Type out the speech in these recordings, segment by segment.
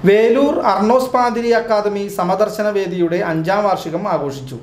Velur Arnos Pathiri academy സമദർശന വേദിയുടെ അഞ്ചാം വാർഷികം ആഘോഷിച്ചു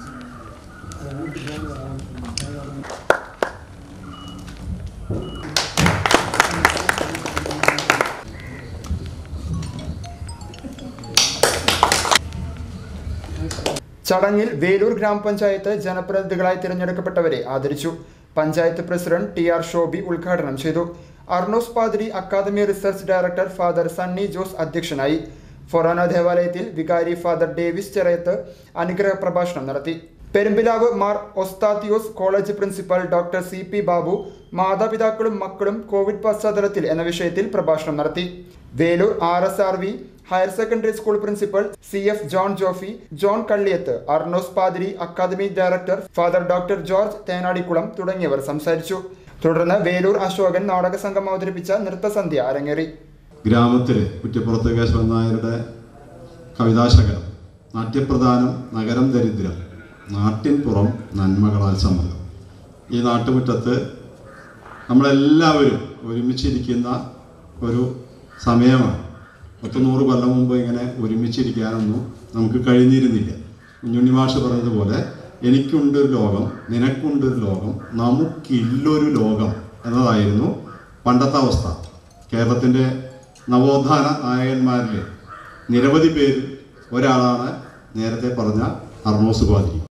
ചടങ്ങിൽ വേലൂർ ഗ്രാമപഞ്ചായത്ത് ജനപ്രതിനിധികളായി തിരഞ്ഞെടുക്കപ്പെട്ടവരെ ആദരിച്ചു panchayat president T R Shobi ഉദ്ഘാടനം ചെയ്തു Arnos Pathiri academy research director father Sunny Jose അധ്യക്ഷനായി ഫൊറാന ദേവാലയത്തിൽ വികാരി ഫാദർ ഡേവിസ് ചെറയത്ത് അനുഗ്രഹ പ്രഭാഷണം നടത്തി Perumpilavu Mar Osthathios college principal doctor C P Babu മാതാപിതാക്കളും മക്കളും കോവിഡ് പശ്ചാത്തലത്തിൽ എന്ന വിഷയത്തിൽ പ്രഭാഷണം നടത്തി Velur R S R V higher secondary school principal C F John Jofy John Kalliyath Arnos Pathiri academy director father doctor George Thenadikulam തുടങ്ങിയവർ സംസാരിച്ചു തുടർന്ന് വേലൂർ അശോകൻ നാടക സംഘം അവതരിപ്പിച്ച നൃത്തസന്ധ്യ അരങ്ങേറി ഗ്രാമത്തിൽ കുറ്റിപ്പുറത്ത് കേശവൻ നായരുടെ കവിതാശകലം നാട്യപ്രധാനം നഗരം ദരിദ്രം നാട്ടിൻ പുറം നന്മകളാൽ സമ്മതം ഈ നാട്ടുമുറ്റത്ത് നമ്മളെല്ലാവരും ഒരുമിച്ചിരിക്കുന്ന ഒരു സമയമാണ് പത്ത് നൂറ് കൊല്ലം മുമ്പ് ഇങ്ങനെ ഒരുമിച്ചിരിക്കാനൊന്നും നമുക്ക് കഴിഞ്ഞിരുന്നില്ല കുഞ്ഞുണ്ണി മാഷ് പറഞ്ഞതുപോലെ എനിക്കുണ്ടൊരു ലോകം നിനക്കുണ്ടൊരു ലോകം നമുക്കില്ലൊരു ലോകം എന്നതായിരുന്നു പണ്ടത്തെ അവസ്ഥ കേരളത്തിൻ്റെ നവോത്ഥാന നായകന്മാരിൽ നിരവധി പേര് ഒരാളാണ് നേരത്തെ പറഞ്ഞ അർണോസ് പാതിരി